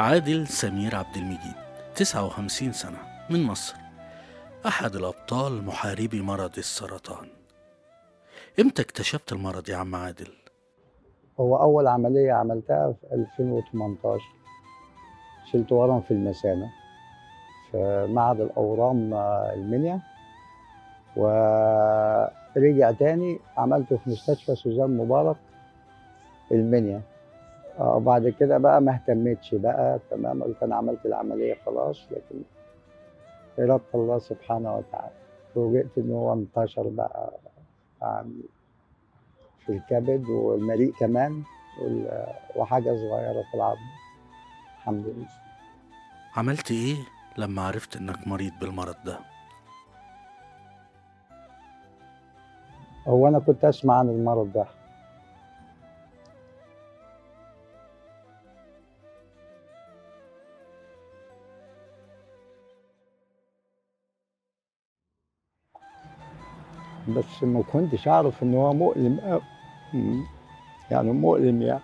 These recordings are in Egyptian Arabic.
عادل سمير عبد المجيد 59 سنة من مصر أحد الأبطال محاربي مرض السرطان إمتى اكتشفت المرض يا عم عادل؟ هو أول عملية عملتها في 2018 شلت ورم في المثانة في معهد الأورام آه، المنيا ورجع تاني عملته في مستشفى سوزان مبارك المنيا آه، وبعد كده بقى ما اهتمتش بقى تمام قلت أنا عملت العملية خلاص لكن إرادة الله سبحانه وتعالى فوجئت إن هو انتشر بقى عن- في الكبد والمريء كمان وال- وحاجة صغيرة في العظم الحمد لله عملت إيه لما عرفت إنك مريض بالمرض ده؟ هو أنا كنت أسمع عن المرض ده بس ما كنتش أعرف إن هو مؤلم أوي مم. يعني مؤلم يعني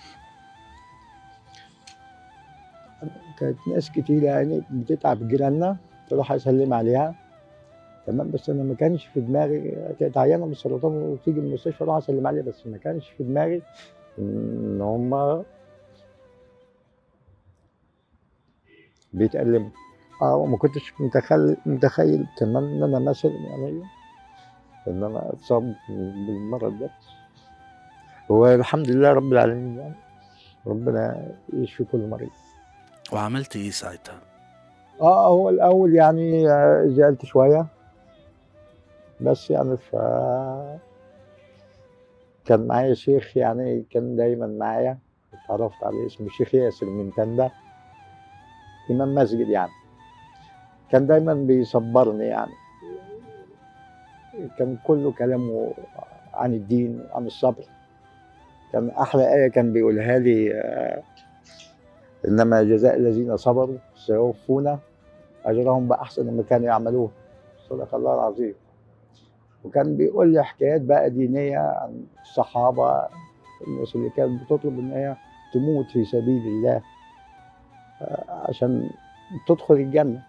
كانت ناس كتير يعني بتتعب جيراننا تروح أسلم عليها تمام بس أنا ما كانش في دماغي كانت عيانة من السرطان وتيجي من المستشفى أروح أسلم عليها بس ما كانش في دماغي إن هما بيتألموا اه وما كنتش متخيل متخيل كمان ان انا مثلا يعني ان انا اتصاب بالمرض ده هو الحمد لله رب العالمين يعني ربنا يشفي كل مريض وعملت إيه ساعتها؟ اه هو الاول يعني آه، زعلت شويه بس يعني ف كان معايا شيخ يعني كان دايما معايا اتعرفت عليه اسمه الشيخ ياسر من تندا امام مسجد يعني كان دايما بيصبرني يعني كان كله كلامه عن الدين وعن الصبر كان احلى ايه كان بيقولها لي آه، انما جزاء الذين صبروا سيوفون اجرهم باحسن ما كانوا يعملون صدق الله العظيم وكان بيقول لي حكايات بقى دينيه عن الصحابه الناس اللي كانت بتطلب ان هي تموت في سبيل الله آه، عشان تدخل الجنه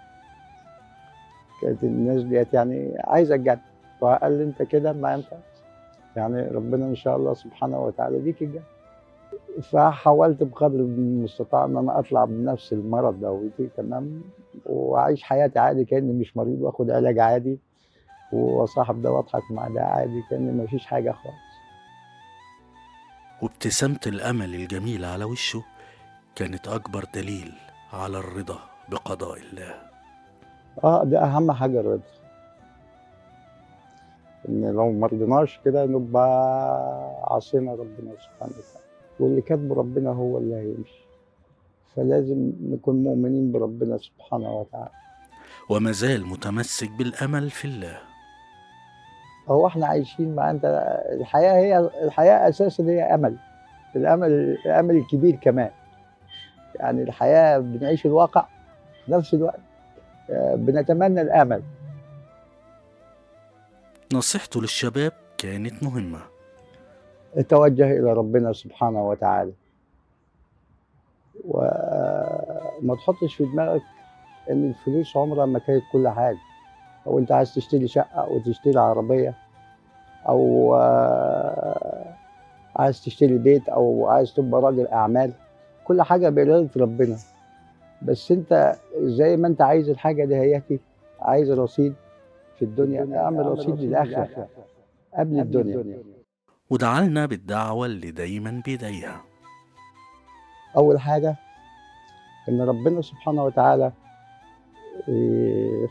كانت الناس ديت يعني عايزه الجنه فقال لي انت كده ما انت يعني ربنا ان شاء الله سبحانه وتعالى يديك الجنه فحاولت بقدر المستطاع ان انا اطلع من نفس المرض ده ودي تمام واعيش حياتي عادي كاني مش مريض واخد علاج عادي واصاحب ده واضحك مع ده عادي كان ما فيش حاجه خالص وابتسامة الأمل الجميلة على وشه كانت أكبر دليل على الرضا بقضاء الله اه ده اهم حاجه الرضا ان لو ما رضيناش كده نبقى عصينا ربنا سبحانه وتعالى واللي كاتبه ربنا هو اللي هيمشي فلازم نكون مؤمنين بربنا سبحانه وتعالى وما زال متمسك بالأمل في الله هو احنا عايشين مع انت الحياه هي الحياه اساسا هي امل الامل الامل الكبير كمان يعني الحياه بنعيش الواقع في نفس الوقت آه، بنتمنى الامل نصيحته للشباب كانت مهمة توجه الى ربنا سبحانه وتعالى وما تحطش في دماغك ان الفلوس عمرها ما كانت كل حاجه او انت عايز تشتري شقه او تشتري عربيه او آه، عايز تشتري بيت او عايز تبقى راجل اعمال كل حاجه باراده ربنا بس انت زي ما انت عايز الحاجه دي هياتي عايز رصيد في الدنيا اعمل رصيد للاخره قبل الدنيا ودعالنا بالدعوة اللي دايما بيدعيها أول حاجة إن ربنا سبحانه وتعالى إيه،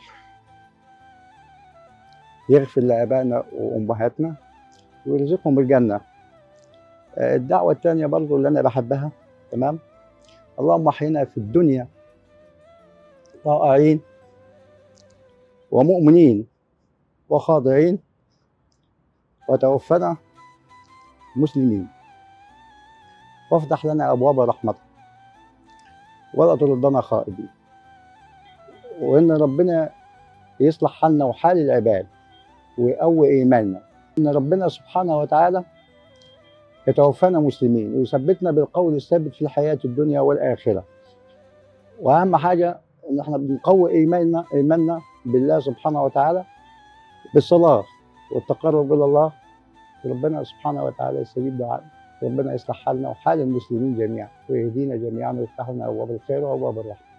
يغفر لآبائنا وأمهاتنا ويرزقهم الجنة آه، الدعوة الثانية برضو اللي أنا بحبها تمام اللهم أحينا في الدنيا طائعين ومؤمنين وخاضعين وتوفنا مسلمين وافتح لنا ابواب رحمتك ولا تردنا خائبين وان ربنا يصلح حالنا وحال العباد ويقوي ايماننا ان ربنا سبحانه وتعالى يتوفانا مسلمين ويثبتنا بالقول الثابت في الحياه الدنيا والاخره واهم حاجه ان احنا بنقوي ايماننا ايماننا بالله سبحانه وتعالى بالصلاه والتقرب الى الله ربنا سبحانه وتعالى يستجيب دعائنا ربنا يصلح حالنا وحال المسلمين جميعا ويهدينا جميعا ويفتح لنا ابواب الخير وابواب الرحمه